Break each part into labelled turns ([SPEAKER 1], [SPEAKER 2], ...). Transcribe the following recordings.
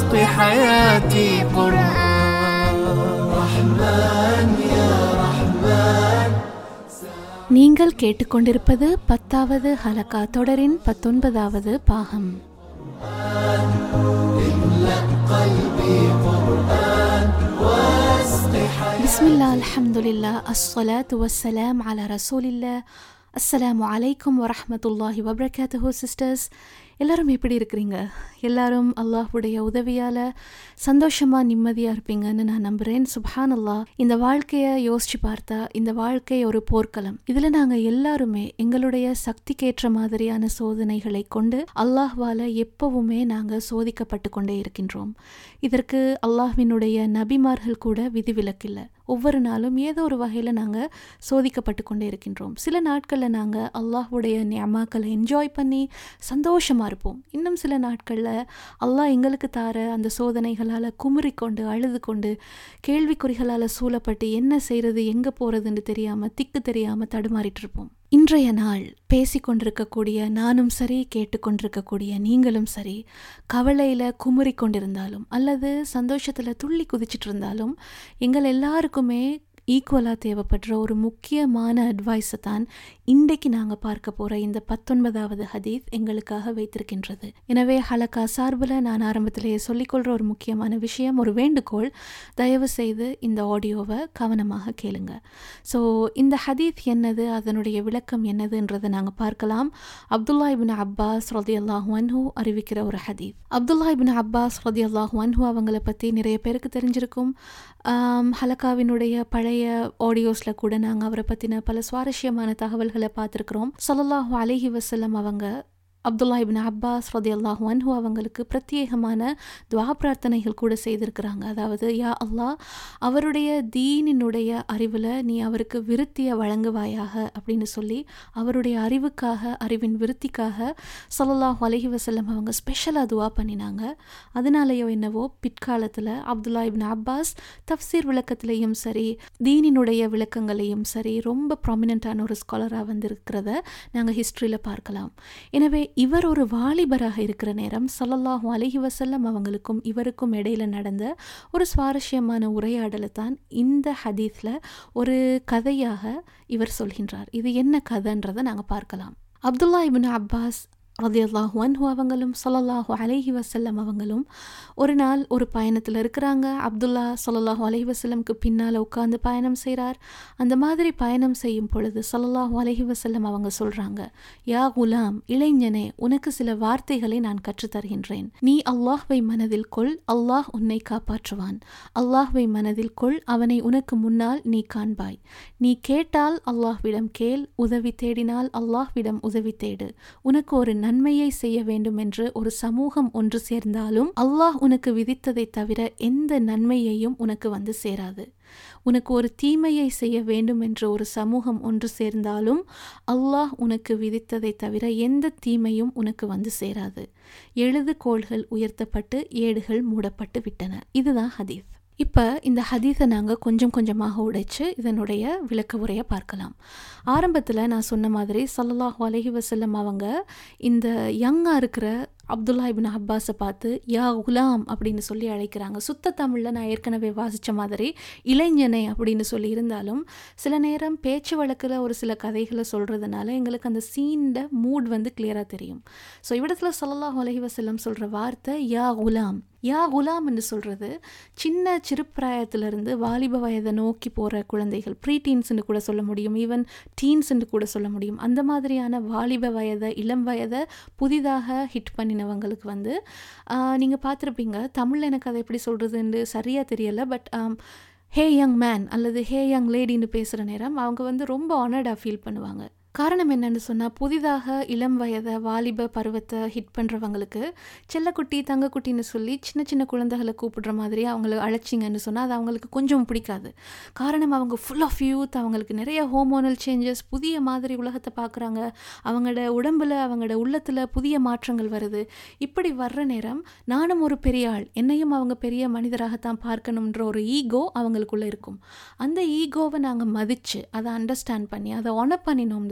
[SPEAKER 1] واسق حياتي قرآن رحمن يا رحمن
[SPEAKER 2] நீங்கள் கேட்டுக்கொண்டிருப்பது பத்தாவது ஹலகா தொடரின் பத்தொன்பதாவது பாகம் பிஸ்மில்லா அல்ஹம்துலில்லா அஸ்ஸலாத்து வஸ்ஸலாம் அலா ரசூலில்லா அஸ்ஸலாமு அலைக்கும் வரஹ்மத்துல்லாஹி வபரகாத்துஹு சிஸ்டர்ஸ் எல்லாரும் எப்படி இருக்கிறீங்க எல்லாரும் அல்லாஹ்வுடைய உதவியால் சந்தோஷமாக நிம்மதியாக இருப்பீங்கன்னு நான் நம்புகிறேன் சுப்ஹான் அல்லாஹ் இந்த வாழ்க்கையை யோசிச்சு பார்த்தா இந்த வாழ்க்கை ஒரு போர்க்களம் இதில் நாங்கள் எல்லாருமே எங்களுடைய சக்திக்கேற்ற மாதிரியான சோதனைகளை கொண்டு அல்லாஹ்வால் எப்பவுமே நாங்கள் சோதிக்கப்பட்டு கொண்டே இருக்கின்றோம் இதற்கு அல்லாஹ்வினுடைய நபிமார்கள் கூட விதிவிலக்கில்லை ஒவ்வொரு நாளும் ஏதோ ஒரு வகையில் நாங்கள் சோதிக்கப்பட்டு கொண்டே இருக்கின்றோம் சில நாட்களில் நாங்கள் அல்லாஹ்வுடைய நியமாக்களை என்ஜாய் பண்ணி சந்தோஷமாக இருப்போம் இன்னும் சில நாட்களில் அல்லாஹ் எங்களுக்கு தார அந்த சோதனைகளால் குமுறி கொண்டு அழுது கொண்டு கேள்விக்குறிகளால் சூழப்பட்டு என்ன செய்கிறது எங்கே போகிறதுன்னு தெரியாமல் திக்கு தெரியாமல் தடுமாறிட்டு இருப்போம் இன்றைய நாள் பேசிக்கொண்டிருக்கக்கூடிய நானும் சரி கேட்டுக்கொண்டிருக்கக்கூடிய நீங்களும் சரி கவலையில் குமுறி கொண்டிருந்தாலும் அல்லது சந்தோஷத்தில் துள்ளி குதிச்சிட்டு இருந்தாலும் எங்கள் எல்லாருக்குமே ஈக்குவலாக தேவைப்படுற ஒரு முக்கியமான அட்வைஸை தான் இன்றைக்கு நாங்கள் பார்க்க போகிற இந்த பத்தொன்பதாவது ஹதீஸ் எங்களுக்காக வைத்திருக்கின்றது எனவே ஹலக்கா சார்பில் நான் ஆரம்பத்திலேயே சொல்லிக்கொள்கிற ஒரு முக்கியமான விஷயம் ஒரு வேண்டுகோள் தயவு செய்து இந்த ஆடியோவை கவனமாக கேளுங்க ஸோ இந்த ஹதீஸ் என்னது அதனுடைய விளக்கம் என்னதுன்றதை நாங்கள் பார்க்கலாம் அப்துல்லா இபின் அப்பாஸ் ரதி அல்லாஹ் அன்ஹூ அறிவிக்கிற ஒரு ஹதீஸ் அப்துல்லா இபின் அப்பாஸ் ரதி அல்லாஹ் அன்ஹூ அவங்கள பற்றி நிறைய பேருக்கு தெரிஞ்சிருக்கும் ஹலக்காவினுடைய பழைய ஆடியோஸில் கூட நாங்கள் அவரை பற்றின பல சுவாரஸ்யமான தகவல்களை பார்த்துருக்குறோம் சொல்லல்லாஹு அலஹி வசல்லம் அவங்க அப்துல்லா இபின் அப்பாஸ் ரதி அல்லாஹ் அன்ஹு அவங்களுக்கு பிரத்யேகமான துவா பிரார்த்தனைகள் கூட செய்திருக்கிறாங்க அதாவது யா அல்லாஹ் அவருடைய தீனினுடைய அறிவில் நீ அவருக்கு விருத்தியை வழங்குவாயாக அப்படின்னு சொல்லி அவருடைய அறிவுக்காக அறிவின் விருத்திக்காக சொல்லல்லாஹ் அலஹி வசல்லம் அவங்க ஸ்பெஷலாக துவா பண்ணினாங்க அதனாலேயோ என்னவோ பிற்காலத்தில் அப்துல்லா இபின் அப்பாஸ் தப்சீர் விளக்கத்திலையும் சரி தீனினுடைய விளக்கங்களையும் சரி ரொம்ப ப்ராமினண்ட்டான ஒரு ஸ்காலராக வந்திருக்கிறத நாங்கள் ஹிஸ்ட்ரியில் பார்க்கலாம் எனவே இவர் ஒரு வாலிபராக இருக்கிற நேரம் சல்லல்லாஹு அலஹி வசல்லம் அவங்களுக்கும் இவருக்கும் இடையில நடந்த ஒரு சுவாரஸ்யமான உரையாடலை தான் இந்த ஹதீஸில் ஒரு கதையாக இவர் சொல்கின்றார் இது என்ன கதைன்றதை நாங்கள் பார்க்கலாம் அப்துல்லா இபின் அப்பாஸ் ரதியல்லாஹு அன்ஹு அவங்களும் சொல்லல்லாஹு அலைஹி வசல்லம் அவங்களும் ஒரு நாள் ஒரு பயணத்தில் இருக்கிறாங்க அப்துல்லா சொல்லல்லாஹு அலைஹி வசல்லம்க்கு பின்னால் உட்காந்து பயணம் செய்கிறார் அந்த மாதிரி பயணம் செய்யும் பொழுது சொல்லல்லாஹு அலைஹி வசல்லம் அவங்க சொல்கிறாங்க யா குலாம் இளைஞனே உனக்கு சில வார்த்தைகளை நான் கற்றுத்தருகின்றேன் நீ அல்லாஹ்வை மனதில் கொள் அல்லாஹ் உன்னை காப்பாற்றுவான் அல்லாஹ்வை மனதில் கொள் அவனை உனக்கு முன்னால் நீ காண்பாய் நீ கேட்டால் அல்லாஹ்விடம் கேள் உதவி தேடினால் அல்லாஹ்விடம் உதவி தேடு உனக்கு ஒரு நன்மையை செய்ய வேண்டும் என்று ஒரு சமூகம் ஒன்று சேர்ந்தாலும் அல்லாஹ் உனக்கு விதித்ததை தவிர எந்த நன்மையையும் உனக்கு வந்து சேராது உனக்கு ஒரு தீமையை செய்ய வேண்டும் என்று ஒரு சமூகம் ஒன்று சேர்ந்தாலும் அல்லாஹ் உனக்கு விதித்ததை தவிர எந்த தீமையும் உனக்கு வந்து சேராது எழுதுகோள்கள் உயர்த்தப்பட்டு ஏடுகள் மூடப்பட்டு விட்டன இதுதான் ஹதீஸ் இப்போ இந்த ஹதீஸை நாங்கள் கொஞ்சம் கொஞ்சமாக உடைச்சு இதனுடைய விளக்க உரையை பார்க்கலாம் ஆரம்பத்தில் நான் சொன்ன மாதிரி சல்லல்லாஹு அலஹி வசல்லம் அவங்க இந்த யங்காக இருக்கிற அப்துல்லா இபின் அப்பாஸை பார்த்து யா குலாம் அப்படின்னு சொல்லி அழைக்கிறாங்க சுத்த தமிழில் நான் ஏற்கனவே வாசித்த மாதிரி இளைஞனை அப்படின்னு சொல்லி இருந்தாலும் சில நேரம் பேச்சு வழக்கில் ஒரு சில கதைகளை சொல்கிறதுனால எங்களுக்கு அந்த சீனோட மூட் வந்து கிளியராக தெரியும் ஸோ இவ்விடத்தில் சொல்லல்லாஹ் அலஹி வசல்லம் சொல்கிற வார்த்தை யா குலாம் யா குலாம் என்று சொல்கிறது சின்ன சிறுப்பிராயத்திலிருந்து வாலிப வயதை நோக்கி போகிற குழந்தைகள் ப்ரீ டீன்ஸ்னு கூட சொல்ல முடியும் ஈவன் டீன்ஸ்னு கூட சொல்ல முடியும் அந்த மாதிரியான வாலிப வயதை இளம் வயதை புதிதாக ஹிட் பண்ணினவங்களுக்கு வந்து நீங்கள் பார்த்துருப்பீங்க தமிழில் எனக்கு அதை எப்படி சொல்கிறதுன்னு சரியாக தெரியலை பட் ஹே யங் மேன் அல்லது ஹே யங் லேடின்னு பேசுகிற நேரம் அவங்க வந்து ரொம்ப ஆனர்டாக ஃபீல் பண்ணுவாங்க காரணம் என்னன்னு சொன்னால் புதிதாக இளம் வயதை வாலிப பருவத்தை ஹிட் பண்ணுறவங்களுக்கு செல்லக்குட்டி தங்கக்குட்டின்னு சொல்லி சின்ன சின்ன குழந்தைகளை கூப்பிடுற மாதிரி அவங்கள அழைச்சிங்கன்னு சொன்னால் அது அவங்களுக்கு கொஞ்சம் பிடிக்காது காரணம் அவங்க ஃபுல் ஆஃப் யூத் அவங்களுக்கு நிறைய ஹோமோனல் சேஞ்சஸ் புதிய மாதிரி உலகத்தை பார்க்குறாங்க அவங்களோட உடம்பில் அவங்களோட உள்ளத்தில் புதிய மாற்றங்கள் வருது இப்படி வர்ற நேரம் நானும் ஒரு பெரிய ஆள் என்னையும் அவங்க பெரிய மனிதராகத்தான் பார்க்கணுன்ற ஒரு ஈகோ அவங்களுக்குள்ளே இருக்கும் அந்த ஈகோவை நாங்கள் மதித்து அதை அண்டர்ஸ்டாண்ட் பண்ணி அதை ஒன பண்ணினோம்னு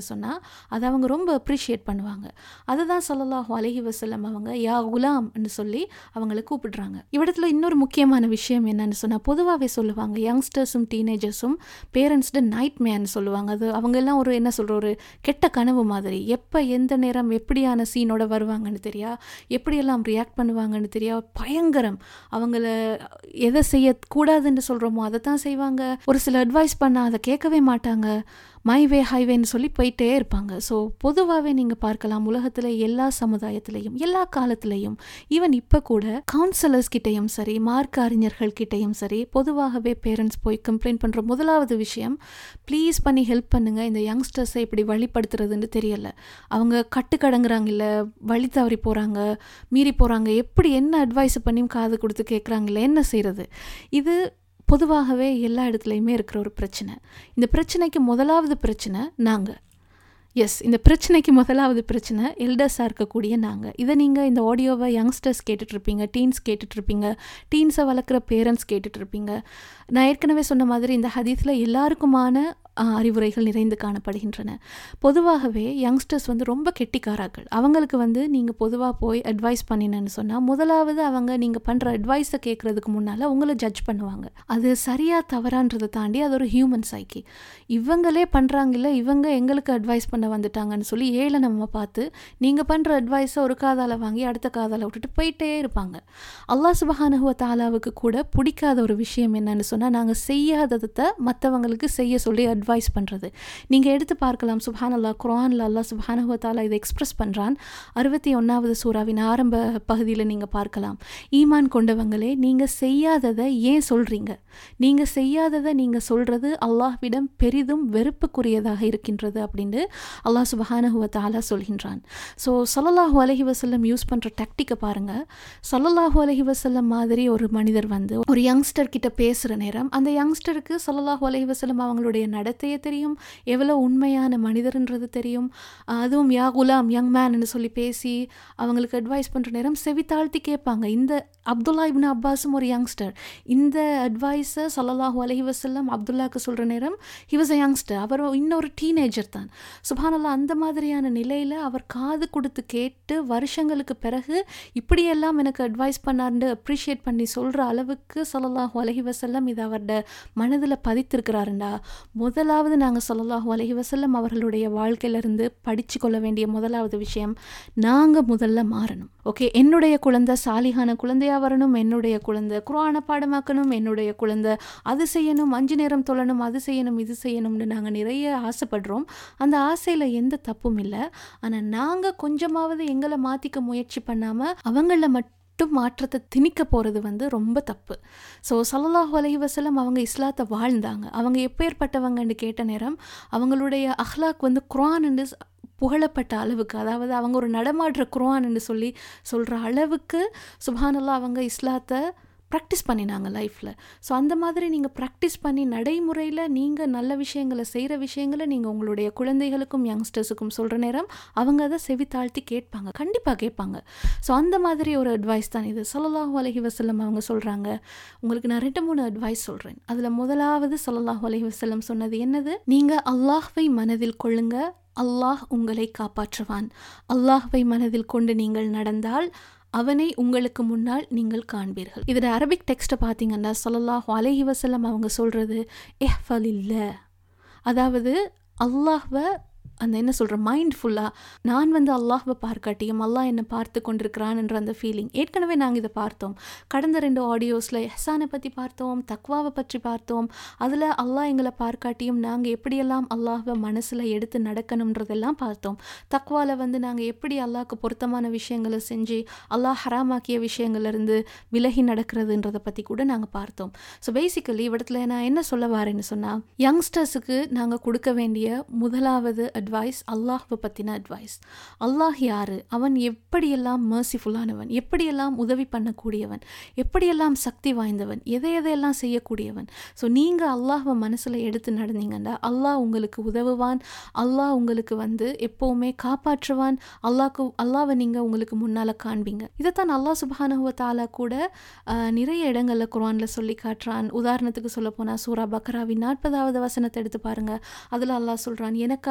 [SPEAKER 2] சொன்னால் அதை அவங்க ரொம்ப அப்ரிஷியேட் பண்ணுவாங்க அதுதான் ஸல்லல்லாஹு அலைஹி வஸல்லம் அவங்க யா குலாம்னு சொல்லி அவங்கள கூப்பிடுறாங்க இவ்விடத்துல இன்னொரு முக்கியமான விஷயம் என்னன்னு சொன்னால் பொதுவாகவே சொல்லுவாங்க யங்ஸ்டர்ஸும் டீனேஜர்ஸும் பேரண்ட்ஸ்ட நைட் மேன்னு சொல்லுவாங்க அது அவங்க எல்லாம் ஒரு என்ன சொல்கிற ஒரு கெட்ட கனவு மாதிரி எப்போ எந்த நேரம் எப்படியான சீனோட வருவாங்கன்னு தெரியா எப்படியெல்லாம் ரியாக்ட் பண்ணுவாங்கன்னு தெரியா பயங்கரம் அவங்கள எதை செய்யக்கூடாதுன்னு சொல்கிறோமோ அதை தான் செய்வாங்க ஒரு சில அட்வைஸ் பண்ணால் அதை கேட்கவே மாட்டாங்க மை வே ஹைவேன்னு சொல்லி போயிட்டே இருப்பாங்க ஸோ பொதுவாகவே நீங்கள் பார்க்கலாம் உலகத்தில் எல்லா சமுதாயத்திலையும் எல்லா காலத்திலையும் ஈவன் இப்போ கூட கவுன்சிலர்ஸ் கிட்டேயும் சரி மார்க்க அறிஞர்கள் கிட்டேயும் சரி பொதுவாகவே பேரண்ட்ஸ் போய் கம்ப்ளைண்ட் பண்ணுற முதலாவது விஷயம் ப்ளீஸ் பண்ணி ஹெல்ப் பண்ணுங்கள் இந்த யங்ஸ்டர்ஸை இப்படி வழிப்படுத்துறதுன்னு தெரியல அவங்க கட்டுக்கடங்குறாங்க இல்லை வழி தவறி போகிறாங்க மீறி போகிறாங்க எப்படி என்ன அட்வைஸ் பண்ணி காது கொடுத்து கேட்குறாங்களே என்ன செய்கிறது இது பொதுவாகவே எல்லா இடத்துலையுமே இருக்கிற ஒரு பிரச்சனை இந்த பிரச்சனைக்கு முதலாவது பிரச்சனை நாங்கள் எஸ் இந்த பிரச்சனைக்கு முதலாவது பிரச்சனை எல்டர்ஸாக இருக்கக்கூடிய நாங்கள் இதை நீங்கள் இந்த ஆடியோவை யங்ஸ்டர்ஸ் கேட்டுட்ருப்பீங்க டீன்ஸ் கேட்டுட்ருப்பீங்க டீன்ஸை வளர்க்குற பேரண்ட்ஸ் கேட்டுட்ருப்பீங்க நான் ஏற்கனவே சொன்ன மாதிரி இந்த ஹதீஸில் எல்லாருக்குமான அறிவுரைகள் நிறைந்து காணப்படுகின்றன பொதுவாகவே யங்ஸ்டர்ஸ் வந்து ரொம்ப கெட்டிக்காராக்கள் அவங்களுக்கு வந்து நீங்கள் பொதுவாக போய் அட்வைஸ் பண்ணினேன்னு சொன்னால் முதலாவது அவங்க நீங்கள் பண்ணுற அட்வைஸை கேட்குறதுக்கு முன்னால் உங்களை ஜட்ஜ் பண்ணுவாங்க அது சரியாக தவறான்றதை தாண்டி அது ஒரு ஹியூமன் சைக்கி இவங்களே பண்ணுறாங்கல்ல இவங்க எங்களுக்கு அட்வைஸ் பண்ண வந்துட்டாங்கன்னு சொல்லி ஏழை நம்ம பார்த்து நீங்கள் பண்ணுற அட்வைஸை ஒரு காதால் வாங்கி அடுத்த காதால் விட்டுட்டு போயிட்டே இருப்பாங்க அல்லாஹ் சுபஹானுவ தாலாவுக்கு கூட பிடிக்காத ஒரு விஷயம் என்னன்னு சொன்னால் நாங்கள் செய்யாததை மற்றவங்களுக்கு செய்ய சொல்லி அட்வைஸ் பண்ணுறது நீங்கள் எடுத்து பார்க்கலாம் சுபஹான் அல்லா குரானில் அல்லா சுபஹானுவ தாலா இதை எக்ஸ்பிரஸ் பண்ணுறான் அறுபத்தி ஒன்றாவது சூறாவின் ஆரம்ப பகுதியில் நீங்கள் பார்க்கலாம் ஈமான் கொண்டவங்களே நீங்கள் செய்யாததை ஏன் சொல்கிறீங்க நீங்கள் செய்யாததை நீங்கள் சொல்கிறது அல்லாஹ்விடம் பெரிதும் வெறுப்புக்குரியதாக இருக்கின்றது அப்படின்னு அல்லாஹ் சுபஹானஹுவ தாலா சொல்கின்றான் ஸோ சல்லல்லாஹு அலஹி வசல்லம் யூஸ் பண்ணுற டாக்டிக்கை பாருங்கள் சல்லல்லாஹு அலஹி வசல்லம் மாதிரி ஒரு மனிதர் வந்து ஒரு யங்ஸ்டர் கிட்ட பேசுகிற நேரம் அந்த யங்ஸ்டருக்கு சல்லல்லாஹு அலஹி வசல்லம் அவங்களுடைய நடத்தையே தெரியும் எவ்வளோ உண்மையான மனிதர்ன்றது தெரியும் அதுவும் யா குலாம் யங் மேன்னு சொல்லி பேசி அவங்களுக்கு அட்வைஸ் பண்ணுற நேரம் செவி தாழ்த்தி கேட்பாங்க இந்த அப்துல்லா இப்னு அப்பாஸும் ஒரு யங்ஸ்டர் இந்த அட்வைஸை சல்லல்லாஹு அலஹி வசல்லம் அப்துல்லாக்கு சொல்கிற நேரம் ஹி வாஸ் அ யங்ஸ்டர் அவர் இன்னொரு டீனேஜர் தான் சுபானல்லா அந்த மாதிரியான நிலையில் அவர் காது கொடுத்து கேட்டு வருஷங்களுக்கு பிறகு இப்படியெல்லாம் எனக்கு அட்வைஸ் பண்ணார்னு அப்ரிஷியேட் பண்ணி சொல்கிற அளவுக்கு சல்லல்லாஹு அலஹி வசல்லம் இது அவரோட மனதில் பதித்திருக்கிறாருண்டா முதலாவது நாங்கள் சல்லல்லாஹு அலஹி வசல்லம் அவர்களுடைய வாழ்க்கையிலிருந்து படித்து கொள்ள வேண்டிய முதலாவது விஷயம் நாங்கள் முதல்ல மாறணும் ஓகே என்னுடைய குழந்தை சாலிகான குழந்தையாக வரணும் என்னுடைய குழந்தை குரானை பாடமாக்கணும் என்னுடைய குழந்தை அது செய்யணும் அஞ்சு நேரம் தொழணும் அது செய்யணும் இது செய்யணும்னு நாங்கள் நிறைய ஆசைப்படுறோம் அந்த ஆசையில் எந்த தப்பும் இல்லை ஆனால் நாங்கள் கொஞ்சமாவது எங்களை மாற்றிக்க முயற்சி பண்ணாமல் அவங்கள மட்டும் மட்டும் மாற்றத்தை திணிக்க போகிறது வந்து ரொம்ப தப்பு ஸோ சல்லாஹூ அலஹி வசலம் அவங்க இஸ்லாத்தை வாழ்ந்தாங்க அவங்க எப்பேற்பட்டவங்கன்னு கேட்ட நேரம் அவங்களுடைய அஹ்லாக் வந்து குரான் புகழப்பட்ட அளவுக்கு அதாவது அவங்க ஒரு நடமாடுற குரான்னு சொல்லி சொல்கிற அளவுக்கு சுபானல்லா அவங்க இஸ்லாத்தை ப்ராக்டிஸ் பண்ணினாங்க லைஃப்பில் ஸோ அந்த மாதிரி நீங்கள் ப்ராக்டிஸ் பண்ணி நடைமுறையில் நீங்கள் நல்ல விஷயங்களை செய்கிற விஷயங்களை நீங்கள் உங்களுடைய குழந்தைகளுக்கும் யங்ஸ்டர்ஸுக்கும் சொல்கிற நேரம் அவங்க அதை செவி தாழ்த்தி கேட்பாங்க கண்டிப்பாக கேட்பாங்க ஸோ அந்த மாதிரி ஒரு அட்வைஸ் தான் இது சொல்லலாஹு அலஹி வசல்லம் அவங்க சொல்கிறாங்க உங்களுக்கு நான் ரெண்டு மூணு அட்வைஸ் சொல்கிறேன் அதில் முதலாவது சொல்லலாஹு அலஹி வசல்லம் சொன்னது என்னது நீங்கள் அல்லாஹ்வை மனதில் கொள்ளுங்க அல்லாஹ் உங்களை காப்பாற்றுவான் அல்லாஹ்வை மனதில் கொண்டு நீங்கள் நடந்தால் அவனை உங்களுக்கு முன்னால் நீங்கள் காண்பீர்கள் இதில் அரபிக் டெக்ஸ்ட்டை பார்த்தீங்கன்னா சொல்லலாஹ் அலஹி வசல்லம் அவங்க சொல்கிறது எஹ்ஃபல் இல்லை அதாவது அல்லாஹ்வை அந்த என்ன சொல்கிற மைண்ட்ஃபுல்லாக நான் வந்து அல்லாஹ்வை பார்க்காட்டியும் அல்லாஹ் என்னை பார்த்து கொண்டிருக்கிறான்ன்ற அந்த ஃபீலிங் ஏற்கனவே நாங்கள் இதை பார்த்தோம் கடந்த ரெண்டு ஆடியோஸில் எஹ்சானை பற்றி பார்த்தோம் தக்வாவை பற்றி பார்த்தோம் அதில் அல்லாஹ் எங்களை பார்க்காட்டியும் நாங்கள் எப்படியெல்லாம் அல்லாஹ்வை மனசில் எடுத்து நடக்கணுன்றதெல்லாம் பார்த்தோம் தக்வாவில் வந்து நாங்கள் எப்படி அல்லாஹ்க்கு பொருத்தமான விஷயங்களை செஞ்சு அல்லாஹ் ஹராமாக்கிய விஷயங்கள்லேருந்து விலகி நடக்கிறதுன்றதை பற்றி கூட நாங்கள் பார்த்தோம் ஸோ பேசிக்கலி இவ்விடத்துல நான் என்ன சொல்ல வரேன்னு சொன்னால் யங்ஸ்டர்ஸுக்கு நாங்கள் கொடுக்க வேண்டிய முதலாவது அட்வைஸ் அல்லாஹ்வை பற்றின அட்வைஸ் அல்லாஹ் யார் அவன் எப்படியெல்லாம் மர்சிஃபுல்லானவன் எப்படியெல்லாம் உதவி பண்ணக்கூடியவன் எப்படியெல்லாம் சக்தி வாய்ந்தவன் எதை எதையெல்லாம் செய்யக்கூடியவன் ஸோ நீங்கள் அல்லாஹ்வை மனசில் எடுத்து நடந்தீங்கன்னா அல்லாஹ் உங்களுக்கு உதவுவான் அல்லாஹ் உங்களுக்கு வந்து எப்போவுமே காப்பாற்றுவான் அல்லாஹ்க்கு அல்லாவை நீங்கள் உங்களுக்கு முன்னால் காண்பீங்க இதைத்தான் அல்லாஹ் சுபானுவ தாலா கூட நிறைய இடங்களில் குரானில் சொல்லி காட்டுறான் உதாரணத்துக்கு சொல்ல போனால் சூரா பக்ராவின் நாற்பதாவது வசனத்தை எடுத்து பாருங்கள் அதில் அல்லாஹ் சொல்கிறான் எனக்கான சத்திய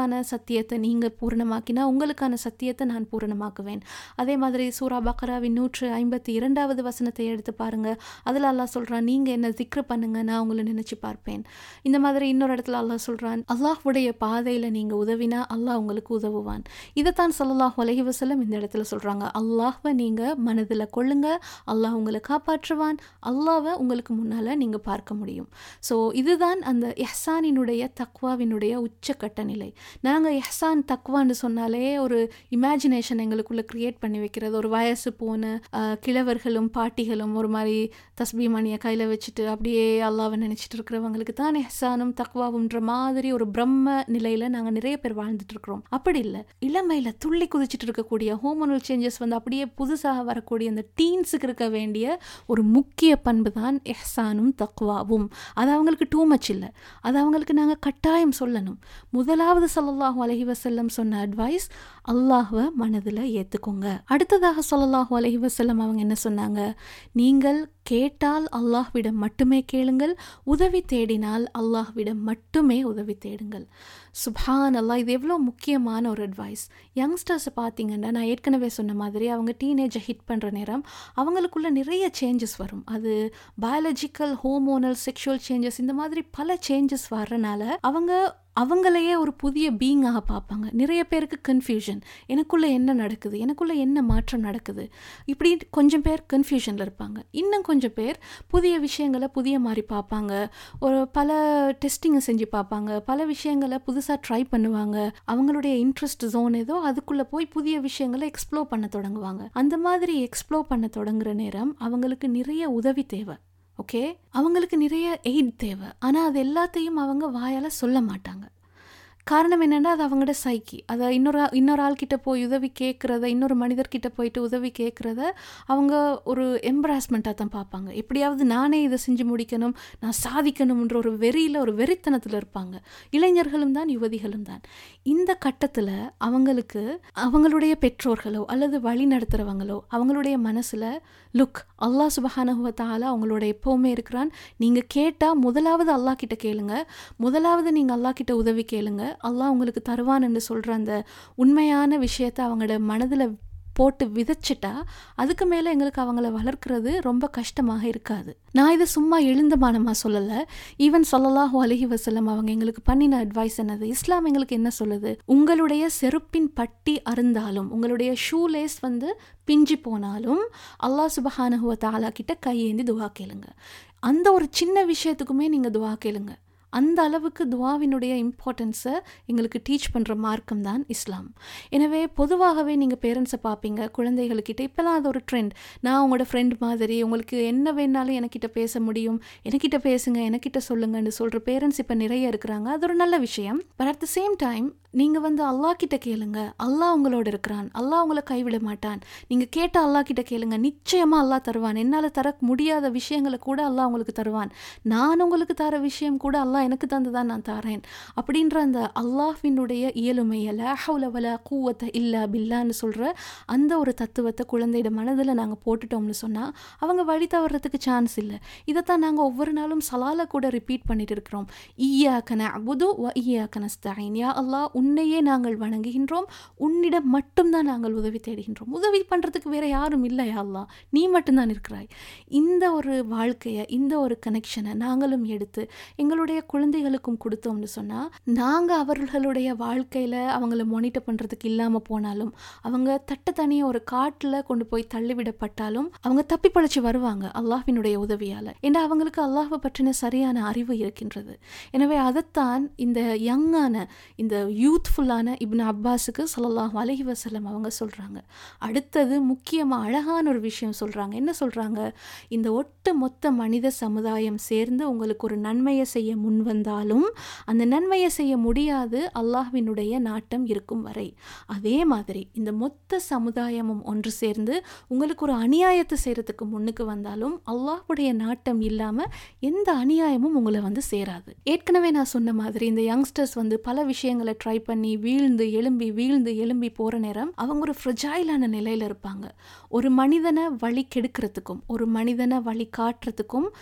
[SPEAKER 2] சத்தியத்தை நீங்கள் பூரணமாக்கினா உங்களுக்கான சத்தியத்தை நான் பூரணமாக்குவேன் அதே மாதிரி சூரா பக்ராவின் நூற்று ஐம்பத்தி இரண்டாவது வசனத்தை எடுத்து பாருங்க அதில் அல்லாஹ் சொல்கிறான் நீங்கள் என்ன திக்ர பண்ணுங்க நான் உங்களை நினச்சி பார்ப்பேன் இந்த மாதிரி இன்னொரு இடத்துல அல்லாஹ் சொல்கிறான் அல்லாஹ்வுடைய பாதையில் நீங்கள் உதவினா அல்லாஹ் உங்களுக்கு உதவுவான் இதைத்தான் ஸல்லல்லாஹு அலைஹி வஸல்லம் இந்த இடத்துல சொல்கிறாங்க அல்லாஹ்வை நீங்கள் மனதில் கொள்ளுங்க அல்லாஹ் உங்களை காப்பாற்றுவான் அல்லாஹ்வை உங்களுக்கு முன்னால் நீங்கள் பார்க்க முடியும் ஸோ இதுதான் அந்த எஹ்சானினுடைய தக்வாவினுடைய உச்சக்கட்ட நிலை நாங்கள் எஹ்சான் தக்வான்னு சொன்னாலே ஒரு இமேஜினேஷன் எங்களுக்குள்ளே க்ரியேட் பண்ணி வைக்கிறது ஒரு வயசு போன ஆஹ், கிழவர்களும் பாட்டிகளும் ஒரு மாதிரி தஸ்பீ மணியை கையில் வச்சுட்டு அப்படியே அல்லாவை நினச்சிட்டு இருக்கிறவங்களுக்கு தான் எஹ்சானும் தக்வாவுன்ற மாதிரி ஒரு பிரம்ம நிலையில் நாங்கள் நிறைய பேர் வாழ்ந்துட்டு இருக்கிறோம் அப்படி இல்லை இளமையில் துள்ளி குதிச்சிட்டு இருக்கக்கூடிய ஹோமோனல் சேஞ்சஸ் வந்து அப்படியே புதுசாக வரக்கூடிய அந்த டீன்ஸுக்கு இருக்க வேண்டிய ஒரு முக்கிய பண்பு தான் எஹ்சானும் தக்வாவும் அது அவங்களுக்கு டூ மச் இல்லை அது அவங்களுக்கு நாங்கள் கட்டாயம் சொல்லணும் முதலாவது ஸல்லல்லாஹு அலைஹி வஸல்லம் சொன்ன அட்வைஸ் அல்லாஹ்வை மனதில் ஏற்றுக்கோங்க அடுத்ததாக ஸல்லல்லாஹு அலைஹி வஸல்லம் அவங்க என்ன சொன்னாங்க நீங்கள் கேட்டால் அல்லாஹ்விடம் மட்டுமே கேளுங்கள் உதவி தேடினால் அல்லாஹ்விடம் மட்டுமே உதவி தேடுங்கள் சுப்ஹான் அல்லாஹ் இது எவ்வளோ முக்கியமான ஒரு அட்வைஸ் யங்ஸ்டர்ஸை பார்த்தீங்கன்னா நான் ஏற்கனவே சொன்ன மாதிரி அவங்க டீனேஜை ஹிட் பண்ணுற நேரம் அவங்களுக்குள்ள நிறைய சேஞ்சஸ் வரும் அது பயாலஜிக்கல் ஹோமோனல் செக்ஷுவல் சேஞ்சஸ் இந்த மாதிரி பல சேஞ்சஸ் வர்றனால அவங்க அவங்களையே ஒரு புதிய பீயிங்காக பார்ப்பாங்க நிறைய பேருக்கு கன்ஃபியூஷன் எனக்குள்ளே என்ன நடக்குது எனக்குள்ளே என்ன மாற்றம் நடக்குது இப்படி கொஞ்சம் பேர் கன்ஃபியூஷனில் இருப்பாங்க இன்னும் கொஞ்சம் பேர் புதிய விஷயங்களை புதிய மாதிரி பார்ப்பாங்க ஒரு பல டெஸ்டிங்கை செஞ்சு பார்ப்பாங்க பல விஷயங்களை புதுசாக ட்ரை பண்ணுவாங்க அவங்களுடைய இன்ட்ரெஸ்ட் ஜோன் ஏதோ அதுக்குள்ளே போய் புதிய விஷயங்களை எக்ஸ்ப்ளோர் பண்ண தொடங்குவாங்க அந்த மாதிரி எக்ஸ்ப்ளோர் பண்ண தொடங்குற நேரம் அவங்களுக்கு நிறைய உதவி தேவை ஓகே அவங்களுக்கு நிறைய எய்ட் தேவை ஆனால் அது எல்லாத்தையும் அவங்க வாயால் சொல்ல மாட்டாங்க காரணம் என்னென்னா அது அவங்களோட சைக்கி அதை இன்னொரு ஆ- இன்னொரு ஆள்கிட்ட போய் உதவி கேட்குறத இன்னொரு மனிதர்கிட்ட போயிட்டு உதவி கேட்குறத அவங்க ஒரு எம்ப்ராஸ்மெண்ட்டாக தான் பார்ப்பாங்க எப்படியாவது நானே இதை செஞ்சு முடிக்கணும் நான் சாதிக்கணும்ன்ற ஒரு வெறியில் ஒரு வெறித்தனத்தில் இருப்பாங்க இளைஞர்களும் தான் யுவதிகளும் தான் இந்த கட்டத்தில் அவங்களுக்கு அவங்களுடைய பெற்றோர்களோ அல்லது வழி நடத்துகிறவங்களோ அவங்களுடைய மனசில் லுக் அல்லாஹ் சுபஹானஹுவ தஆலா அவங்களோட எப்போவுமே இருக்கிறான் நீங்கள் கேட்டால் முதலாவது அல்லாஹ் கிட்ட கேளுங்க முதலாவது நீங்கள் அல்லாஹ் கிட்ட உதவி கேளுங்க அல்லாஹ் உங்களுக்கு தருவான்னு சொல்கிற அந்த உண்மையான விஷயத்தை அவங்களோட மனதில் போட்டு விதைச்சிட்டா அதுக்கு மேலே எங்களுக்கு அவங்கள வளர்க்குறது ரொம்ப கஷ்டமாக இருக்காது நான் இதை சும்மா எழுந்தமானமாக சொல்லலை ஈவன் சொல்லலாஹு அலைஹி வஸல்லம் அவங்க எங்களுக்கு பண்ணின அட்வைஸ் என்னது இஸ்லாம் எங்களுக்கு என்ன சொல்லுது உங்களுடைய செருப்பின் பட்டி அருந்தாலும் உங்களுடைய ஷூலேஸ் வந்து பிஞ்சு போனாலும் அல்லாஹ் சுபஹானஹுவ தஆலா கிட்ட கையேந்தி துவா கேளுங்க அந்த ஒரு சின்ன விஷயத்துக்குமே நீங்கள் துவா கேளுங்க அந்த அளவுக்கு துவாவினுடைய இம்பார்ட்டன்ஸை எங்களுக்கு டீச் பண்ணுற மார்க்கம் தான் இஸ்லாம் எனவே பொதுவாகவே நீங்கள் பேரண்ட்ஸை பார்ப்பீங்க குழந்தைகளுக்கிட்ட இப்போலாம் அது ஒரு ட்ரெண்ட் நான் உங்களோட ஃப்ரெண்ட் மாதிரி உங்களுக்கு என்ன வேணாலும் எனக்கிட்ட பேச முடியும் எனக்கிட்ட பேசுங்க எனக்கிட்ட சொல்லுங்கன்னு சொல்கிற பேரண்ட்ஸ் இப்போ நிறைய இருக்கிறாங்க அது ஒரு நல்ல விஷயம் but at the same time நீங்கள் வந்து அல்லாஹ் கிட்ட கேளுங்க அல்லாஹ் உங்களோட இருக்கிறான் அல்லாஹ் உங்களை கைவிட மாட்டான் நீங்கள் கேட்ட அல்லாஹ் கிட்ட கேளுங்க நிச்சயமாக அல்லாஹ் தருவான் என்னால் தர முடியாத விஷயங்களை கூட அல்லாஹ் உங்களுக்கு தருவான் நான் உங்களுக்கு தர விஷயம் கூட அல்லாஹ் எனக்கு தந்துதான் நான் தரேன் அப்படின்ற அந்த அல்லாஹ்வினுடைய இயலுமையை லாஹவுல வல கூவத்தை இல்லா பில்லான்னு சொல்கிற அந்த ஒரு தத்துவத்தை குழந்தையோட மனதில் நாங்கள் போட்டுட்டோம்னு சொன்னால் அவங்க வழி தவறதுக்கு சான்ஸ் இல்லை இதைத்தான் நாங்கள் ஒவ்வொரு நாளும் சலால கூட ரிப்பீட் பண்ணிட்டு இருக்கிறோம் ஈயாக்கன அபுது வ ஈயாக்கன ஸ்தாயின் யா அல்லாஹ் உன்னையே நாங்கள் வணங்குகின்றோம் உன்னிடம் மட்டும்தான் நாங்கள் உதவி தேடுகின்றோம் உதவி பண்ணுறதுக்கு வேற யாரும் இல்லை யா அல்லாஹ் நீ மட்டும்தான் இருக்கிறாய் இந்த ஒரு வாழ்க்கையை இந்த ஒரு கனெக்ஷனை நாங்களும் எடுத்து எங்களுடைய குழந்தைகளுக்கும் கொடுத்தோம்னு சொன்னால் நாங்கள் அவர்களுடைய வாழ்க்கையில் அவங்கள மானிட்டர் பண்ணுறதுக்கு இல்லாமல் போனாலும் அவங்க தட்ட தனியாக ஒரு காட்டில் கொண்டு போய் தள்ளிவிடப்பட்டாலும் அவங்க தப்பி பழச்சி வருவாங்க அல்லாஹ்வினுடைய உதவியால் ஏன்னா அவங்களுக்கு அல்லாஹ்வை பற்றின சரியான அறிவு இருக்கின்றது எனவே அதைத்தான் இந்த யங்கான இந்த யூத்ஃபுல்லான இப்னு அப்பாஸுக்கு ஸல்லல்லாஹு அலைஹி வஸல்லம் அவங்க சொல்கிறாங்க அடுத்தது முக்கியமாக அழகான ஒரு விஷயம் சொல்கிறாங்க என்ன சொல்கிறாங்க இந்த ஒட்டு மொத்த மனித சமுதாயம் சேர்ந்து உங்களுக்கு ஒரு நன்மையை செய்ய முன்வந்தாலும் அந்த நன்மையை செய்ய முடியாது அல்லாஹ்வினுடைய நாட்டம் இருக்கும் வரை அதே மாதிரி இந்த மொத்த சமுதாயமும் ஒன்று சேர்ந்து உங்களுக்கு ஒரு அநியாயத்தை செய்கிறதுக்கு முன்னுக்கு வந்தாலும் அல்லாஹ்வுடைய நாட்டம் இல்லாமல் எந்த அநியாயமும் உங்களை வந்து சேராது ஏற்கனவே நான் சொன்ன மாதிரி இந்த யங்ஸ்டர்ஸ் வந்து பல விஷயங்களை ட்ரை பண்ணி வீழ்ந்து எழும்பி வீழ்ந்து எழும்பி போகிற நேரம் அவங்க ஒரு ஃப்ரெஜைலான நிலையில் இருப்பாங்க ஒரு மனிதனை வழி கெடுக்கிறதுக்கும் ஒரு மனிதனை வழி காட்டுறதுக்கும்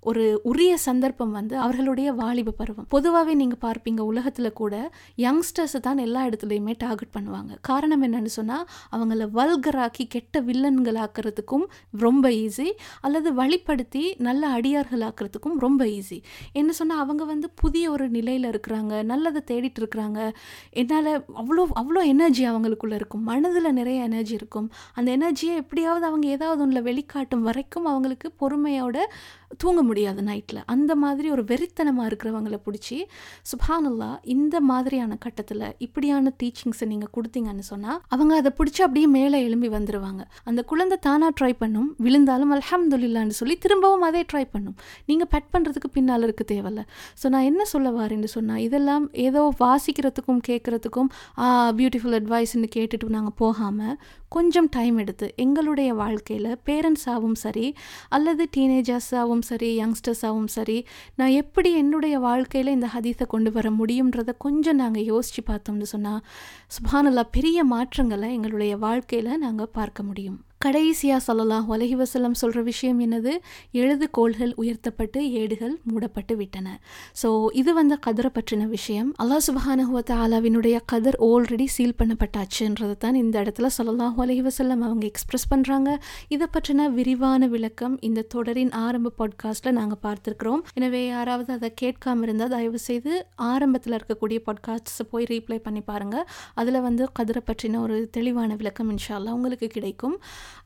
[SPEAKER 2] ஒரு உரிய சந்தர்ப்பம் வந்து அவர்களுடைய வாலிப பருவம் பொதுவாகவே நீங்கள் பார்ப்பீங்க உலகத்தில் கூட யங்ஸ்டர்ஸை தான் எல்லா இடத்துலையுமே டார்கெட் பண்ணுவாங்க காரணம் என்னன்னு சொன்னால் அவங்கள வல்கராக்கி கெட்ட வில்லன்களாக்குறதுக்கும் ரொம்ப ஈஸி அல்லது வழிப்படுத்தி நல்ல அடியார்களாக்குறதுக்கும் ரொம்ப ஈஸி என்ன சொன்னால் அவங்க வந்து புதிய ஒரு நிலையில் இருக்கிறாங்க நல்லதை தேடிட்டு இருக்கிறாங்க என்னால் அவ்வளோ அவ்வளோ எனர்ஜி அவங்களுக்குள்ள இருக்கும் மனதில் நிறைய எனர்ஜி இருக்கும் அந்த எனர்ஜியை எப்படியாவது அவங்க ஏதாவது ஒன்றில் வெளிக்காட்டும் வரைக்கும் அவங்களுக்கு பொறுமையோட தூங்க முடியாது நைட்டில் அந்த மாதிரி ஒரு வெறித்தனமாக இருக்கிறவங்களை பிடிச்சி சுபானல்லா இந்த மாதிரியான கட்டத்தில் இப்படியான டீச்சிங்ஸை நீங்கள் கொடுத்தீங்கன்னு சொன்னால் அவங்க அதை பிடிச்சி அப்படியே மேலே எழும்பி வந்துடுவாங்க அந்த குழந்தை தானாக ட்ரை பண்ணும் விழுந்தாலும் அல்ஹம்துலில்லான்னு சொல்லி திரும்பவும் அதே ட்ரை பண்ணும் நீங்கள் பெட் பண்ணுறதுக்கு பின்னால் இருக்க தேவையில்ல ஸோ நான் என்ன சொல்ல வரேன்னு சொன்னால் இதெல்லாம் ஏதோ வாசிக்கிறதுக்கும் கேட்குறதுக்கும் பியூட்டிஃபுல் அட்வைஸ்ன்னு கேட்டுட்டு நாங்கள் போகாமல் கொஞ்சம் டைம் எடுத்து எங்களுடைய வாழ்க்கையில் பேரண்ட்ஸாகவும் சரி அல்லது டீனேஜர்ஸாகவும் சரி யங்ஸ்டர்ஸாகவும் சரி நான் எப்படி என்னுடைய வாழ்க்கையில் இந்த ஹதீஸை கொண்டு வர முடியுன்றதை கொஞ்சம் நாங்கள் யோசித்து பார்த்தோம்னு சொன்னால் சுபானல்லா பெரிய மாற்றங்களை எங்களுடைய வாழ்க்கையில் நாங்கள் பார்க்க முடியும் கடைசியாக சொல்லலாம் அலஹி வசல்லம் சொல்கிற விஷயம் என்னது எழுதுகோள்கள் உயர்த்தப்பட்டு ஏடுகள் மூடப்பட்டு விட்டன ஸோ இது வந்து கதரை பற்றின விஷயம் அல்லாஹ் சுபஹானஹுவத்த ஆலாவினுடைய கதர் ஆல்ரெடி சீல் பண்ணப்பட்டாச்சுன்றது தான் இந்த இடத்துல சொல்லலாம் அலஹி வசல்லம் அவங்க எக்ஸ்பிரஸ் பண்ணுறாங்க இதை பற்றின விரிவான விளக்கம் இந்த தொடரின் ஆரம்ப பாட்காஸ்ட்டில் நாங்கள் பார்த்துருக்குறோம் எனவே யாராவது அதை கேட்காம இருந்தால் தயவு செய்து ஆரம்பத்தில் இருக்கக்கூடிய பாட்காஸ்ட்ஸை போய் ரீப்ளை பண்ணி பாருங்கள் அதில் வந்து கதரை பற்றின ஒரு தெளிவான விளக்கம் இன்ஷால்லா உங்களுக்கு கிடைக்கும்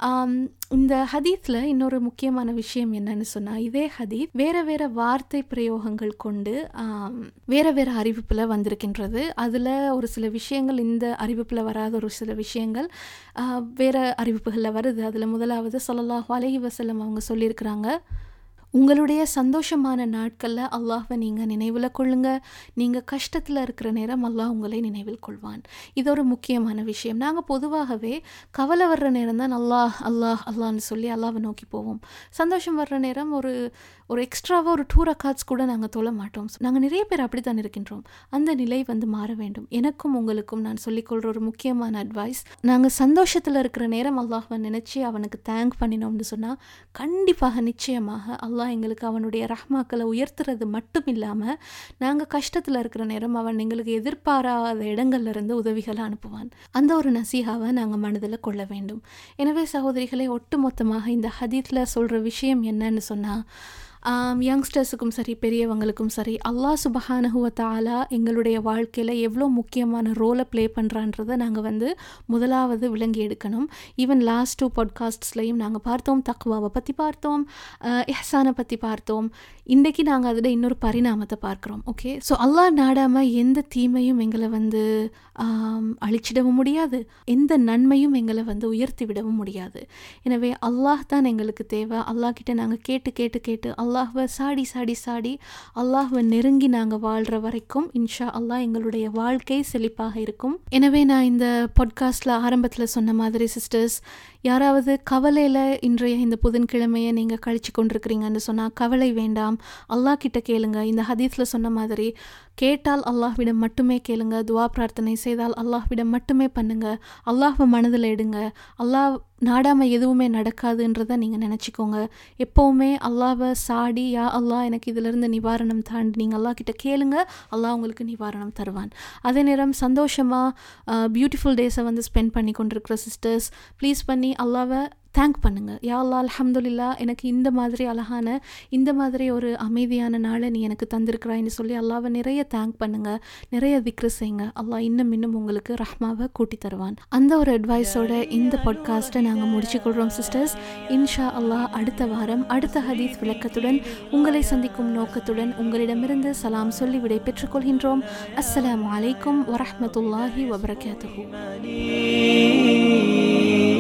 [SPEAKER 2] இந்த ஹதீத்தில் இன்னொரு முக்கியமான விஷயம் என்னன்னு சொன்னால் இதே ஹதீத் வேற வேற வார்த்தை பிரயோகங்கள் கொண்டு வேற வேற அறிவிப்பில் வந்திருக்கின்றது அதில் ஒரு சில விஷயங்கள் இந்த அறிவிப்பில் வராத ஒரு சில விஷயங்கள் வேற அறிவிப்புகளில் வருது அதில் முதலாவது சொல்லலாஹு அலஹி வசல்லம் அவங்க சொல்லியிருக்கிறாங்க உங்களுடைய சந்தோஷமான நாட்களில் அல்லாஹை நீங்கள் நினைவில் கொள்ளுங்க நீங்கள் கஷ்டத்தில் இருக்கிற நேரம் அல்லாஹ் உங்களை நினைவில் கொள்வான் இது ஒரு முக்கியமான விஷயம் நாங்கள் பொதுவாகவே கவலை வர்ற நேரம் தான் அல்லாஹ் அல்லாஹ் அல்லான்னு சொல்லி அல்லாவை நோக்கி போவோம் சந்தோஷம் வர்ற நேரம் ஒரு ஒரு எக்ஸ்ட்ராவாக ஒரு டூ ரக்காட்ஸ் கூட நாங்கள் தொழ மாட்டோம் நாங்கள் நிறைய பேர் அப்படி தான் இருக்கின்றோம் அந்த நிலை வந்து மாற வேண்டும் எனக்கும் உங்களுக்கும் நான் சொல்லிக்கொள்கிற ஒரு முக்கியமான அட்வைஸ் நாங்கள் சந்தோஷத்தில் இருக்கிற நேரம் அல்லாஹ்வை நினச்சி அவனுக்கு தேங்க் பண்ணினோம்னு சொன்னால் கண்டிப்பாக நிச்சயமாக அல்லாஹ் அல்லாஹ் எங்களுக்கு அவனுடைய ரஹ்மாக்களை உயர்த்துறது மட்டும் இல்லாமல் நாங்கள் கஷ்டத்தில் இருக்கிற நேரம் அவன் எங்களுக்கு எதிர்பாராத இடங்கள்ல இருந்து உதவிகளை அனுப்புவான் அந்த ஒரு நசீகாவை நாங்கள் மனதில் கொள்ள வேண்டும் எனவே சகோதரிகளை ஒட்டுமொத்தமாக இந்த ஹதீத்தில் சொல்கிற விஷயம் என்னன்னு சொன்னால் யங்ஸ்டர்ஸுக்கும் சரி பெரியவங்களுக்கும் சரி அல்லாஹ் சுபஹானஹுவ தாலா எங்களுடைய வாழ்க்கையில் எவ்வளோ முக்கியமான ரோலை ப்ளே பண்ணுறான்றதை நாங்கள் வந்து முதலாவது விளங்கி எடுக்கணும் ஈவன் லாஸ்ட் டூ பாட்காஸ்ட்ஸ்லையும் நாங்கள் பார்த்தோம் தக்குவாவை பற்றி பார்த்தோம் எஹ்சானை பற்றி பார்த்தோம் இன்றைக்கி நாங்கள் அதில் இன்னொரு பரிணாமத்தை பார்க்குறோம் ஓகே ஸோ அல்லாஹ் நாடாமல் எந்த தீமையும் எங்களை வந்து அழிச்சிடவும் முடியாது எந்த நன்மையும் எங்களை வந்து உயர்த்தி விடவும் முடியாது எனவே அல்லாஹ் தான் எங்களுக்கு தேவை அல்லாஹ் கிட்ட நாங்கள் கேட்டு கேட்டு கேட்டு அல்லாஹ்வை சாடி சாடி சாடி அல்லாஹ்வை நெருங்கி நாங்கள் வாழ்கிற வரைக்கும் இன்ஷா அல்லாஹ் எங்களுடைய வாழ்க்கை செழிப்பாக இருக்கும் எனவே நான் இந்த பாட்காஸ்டில் ஆரம்பத்தில் சொன்ன மாதிரி சிஸ்டர்ஸ் யாராவது கவலையில் இன்றைய இந்த புதன்கிழமையை நீங்கள் கழிச்சு கொண்டிருக்கிறீங்கன்னு சொன்னால் கவலை வேண்டாம் அல்லாஹ் கிட்ட கேளுங்க இந்த ஹதீஸில் சொன்ன மாதிரி கேட்டால் அல்லாஹ்விடம் மட்டுமே கேளுங்க துவா பிரார்த்தனை செய்தால் அல்லாஹ்விடம் மட்டுமே பண்ணுங்க அல்லாஹ்வை மனதில் எடுங்க அல்லாஹ் நாடாமல் எதுவுமே நடக்காதுன்றதை நீங்கள் நினச்சிக்கோங்க எப்போவுமே அல்லாவை சாடி யா அல்லாஹ் எனக்கு இதிலிருந்து நிவாரணம் தாண்டி நீங்கள் அல்லாஹ் கிட்ட கேளுங்க அல்லாஹ் உங்களுக்கு நிவாரணம் தருவான் அதே நேரம் சந்தோஷமாக பியூட்டிஃபுல் டேஸை வந்து ஸ்பெண்ட் பண்ணி கொண்டிருக்கிற சிஸ்டர்ஸ் ப்ளீஸ் பண்ணி அல்லாவை தேங்க் பண்ணுங்கள் யா அல்லா அலமதுல்லா எனக்கு இந்த மாதிரி அழகான இந்த மாதிரி ஒரு அமைதியான நாளை நீ எனக்கு தந்திருக்கிறாய்ன்னு சொல்லி அல்லாவை நிறைய தேங்க் பண்ணுங்கள் நிறைய விக்ரு செய்யுங்க அல்லாஹ் இன்னும் இன்னும் உங்களுக்கு ரஹ்மாவை கூட்டி தருவான் அந்த ஒரு அட்வைஸோட இந்த பாட்காஸ்ட்டை நாங்கள் முடிச்சுக்கொள்கிறோம் சிஸ்டர்ஸ் இன்ஷா அல்லாஹ் அடுத்த வாரம் அடுத்த ஹதீஸ் விளக்கத்துடன் உங்களை சந்திக்கும் நோக்கத்துடன் உங்களிடமிருந்து சலாம் சொல்லி விடை பெற்றுக்கொள்கின்றோம் அஸ்ஸலாமு அலைக்கும் வரஹமத்துல்லாஹி வபரகாத்துஹூ